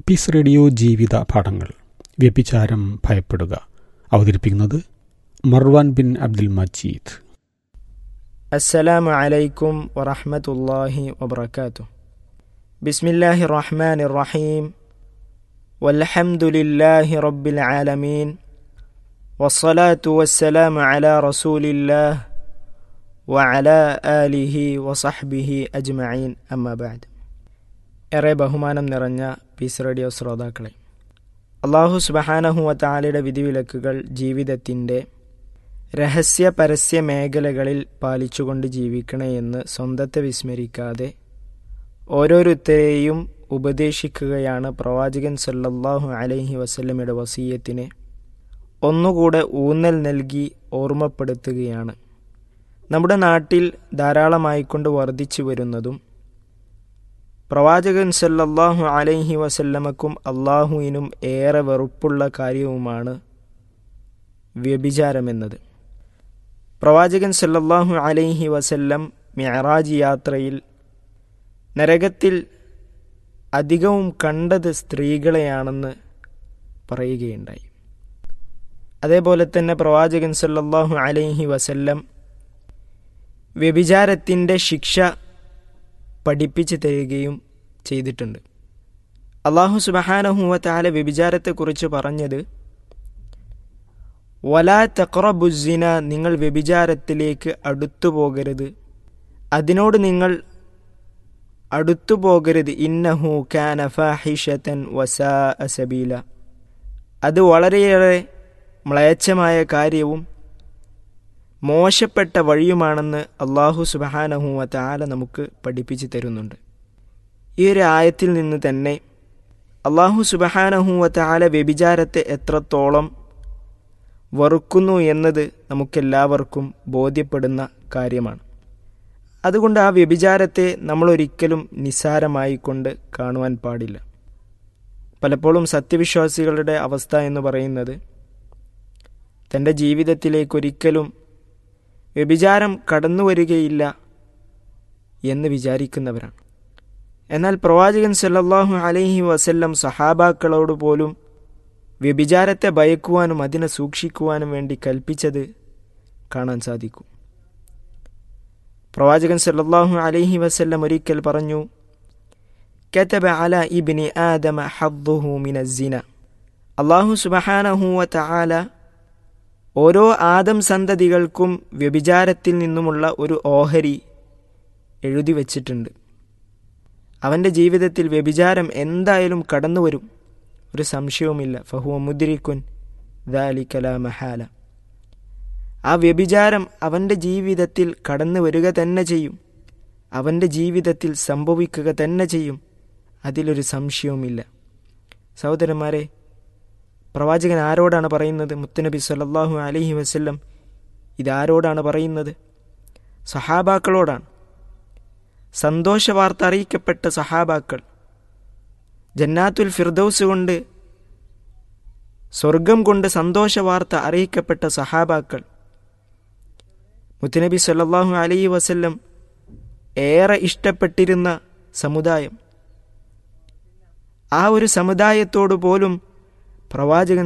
piece radio ജീവിത പാഠങ്ങൾ വ്യഭിചാരം ഭയപ്പെടുക അവതരിപ്പിക്കുന്നത് മർവാൻ ബിൻ അബ്ദുൽ മജീദ് السلام عليكم ورحمة الله وبركاته بسم الله الرحمن الرحيم والحمد لله رب العالمين والصلاة والسلام على رسول الله وعلى آله وصحبه أجمعين أما بعد ഏറെ ബഹുമാനം നിറഞ്ഞ പീസ് റേഡിയോ ശ്രോതാക്കളെ അള്ളാഹു സുബഹാനഹുവ താലയുടെ വിധിവിലക്കുകൾ ജീവിതത്തിൻ്റെ രഹസ്യ പരസ്യ മേഖലകളിൽ പാലിച്ചുകൊണ്ട് ജീവിക്കണേ എന്ന് സ്വന്തത്തെ വിസ്മരിക്കാതെ ഓരോരുത്തരെയും ഉപദേശിക്കുകയാണ് പ്രവാചകൻ സല്ലല്ലാഹു അലൈഹി വസല്ലമയുടെ വസീയത്തിനെ ഒന്നുകൂടെ ഊന്നൽ നൽകി ഓർമ്മപ്പെടുത്തുകയാണ് നമ്മുടെ നാട്ടിൽ ധാരാളമായിക്കൊണ്ട് വർദ്ധിച്ചു വരുന്നതും പ്രവാചകൻ സല്ലല്ലാഹു അലൈഹി വസല്ലമക്കും അള്ളാഹുവിനും ഏറെ വെറുപ്പുള്ള കാര്യവുമാണ് വ്യഭിചാരമെന്നത് പ്രവാചകൻ സല്ലല്ലാഹു അലൈഹി വസല്ലം മിഅറാജ് യാത്രയിൽ നരകത്തിൽ അധികവും കണ്ടത് സ്ത്രീകളെയാണെന്ന് പറയുകയുണ്ടായി അതേപോലെ തന്നെ പ്രവാചകൻ സല്ലല്ലാഹു അലൈഹി വസല്ലം വ്യഭിചാരത്തിൻ്റെ ശിക്ഷ പഠിപ്പിച്ചു തരികയും ചെയ്തിട്ടുണ്ട് അള്ളാഹു സുബഹാനഹുവ താല വ്യഭിചാരത്തെക്കുറിച്ച് പറഞ്ഞത് വലാ തക്റബുസിന നിങ്ങൾ വ്യഭിചാരത്തിലേക്ക് അടുത്തു പോകരുത് അതിനോട് നിങ്ങൾ അടുത്തു പോകരുത് ഇന്നഹു കാന ഫാഹിഷത്തൻ വസാ അസബീല അത് വളരെയേറെ മ്ലേച്ഛമായ കാര്യവും മോശപ്പെട്ട വഴിയുമാണെന്ന് അള്ളാഹു സുബഹാനഹുവ താല നമുക്ക് പഠിപ്പിച്ചു തരുന്നുണ്ട് ഈ ഒരു ആയത്തിൽ നിന്ന് തന്നെ അള്ളാഹു സുബഹാനഹുവ താല വ്യഭിചാരത്തെ എത്രത്തോളം വറുക്കുന്നു എന്നത് നമുക്കെല്ലാവർക്കും ബോധ്യപ്പെടുന്ന കാര്യമാണ് അതുകൊണ്ട് ആ വ്യഭിചാരത്തെ നമ്മളൊരിക്കലും നിസ്സാരമായി കൊണ്ട് കാണുവാൻ പാടില്ല പലപ്പോഴും സത്യവിശ്വാസികളുടെ അവസ്ഥ എന്ന് പറയുന്നത് തൻ്റെ ജീവിതത്തിലേക്കൊരിക്കലും വ്യഭിചാരം കടന്നു വരികയില്ല എന്ന് വിചാരിക്കുന്നവരാണ് എന്നാൽ പ്രവാചകൻ സല്ലല്ലാഹു അലൈഹി വസല്ലം സഹാബാക്കളോട് പോലും വ്യഭിചാരത്തെ ഭയക്കുവാനും അതിനെ സൂക്ഷിക്കുവാനും വേണ്ടി കൽപ്പിച്ചത് കാണാൻ സാധിക്കും പ്രവാചകൻ സല്ലല്ലാഹു അലൈഹി വസല്ലം ഒരിക്കൽ പറഞ്ഞു കതബ അല ഇബ്നി ആദമ ഹദ്ദുഹു മിനസ്സിന അള്ളാഹു സുബഹാനഹു വ തആല ഓരോ ആദം സന്തതികൾക്കും വ്യഭിചാരത്തിൽ നിന്നുമുള്ള ഒരു ഓഹരി എഴുതി വച്ചിട്ടുണ്ട് അവൻ്റെ ജീവിതത്തിൽ വ്യഭിചാരം എന്തായാലും കടന്നു വരും ഒരു സംശയവുമില്ല ഫഹുവ മുദ്രിക്കുൻ ദാലിക്കല മഹാല ആ വ്യഭിചാരം അവൻ്റെ ജീവിതത്തിൽ കടന്നു വരിക തന്നെ ചെയ്യും അവൻ്റെ ജീവിതത്തിൽ സംഭവിക്കുക തന്നെ ചെയ്യും അതിലൊരു സംശയവുമില്ല സഹോദരന്മാരെ പ്രവാചകൻ ആരോടാണ് പറയുന്നത് മുത്തനബി സല്ലല്ലാഹു അലൈഹി വസല്ലം ഇതാരോടാണ് പറയുന്നത് സഹാബാക്കളോടാണ് സന്തോഷ വാർത്ത അറിയിക്കപ്പെട്ട സഹാബാക്കൾ ജന്നാത്തുൽ ഫിർദൌസ് കൊണ്ട് സ്വർഗം കൊണ്ട് സന്തോഷ വാർത്ത അറിയിക്കപ്പെട്ട സഹാബാക്കൾ മുത്തുനബി സല്ലാഹു അലൈ വസല്ലം ഏറെ ഇഷ്ടപ്പെട്ടിരുന്ന സമുദായം ആ ഒരു സമുദായത്തോട് പോലും പ്രവാചകൻ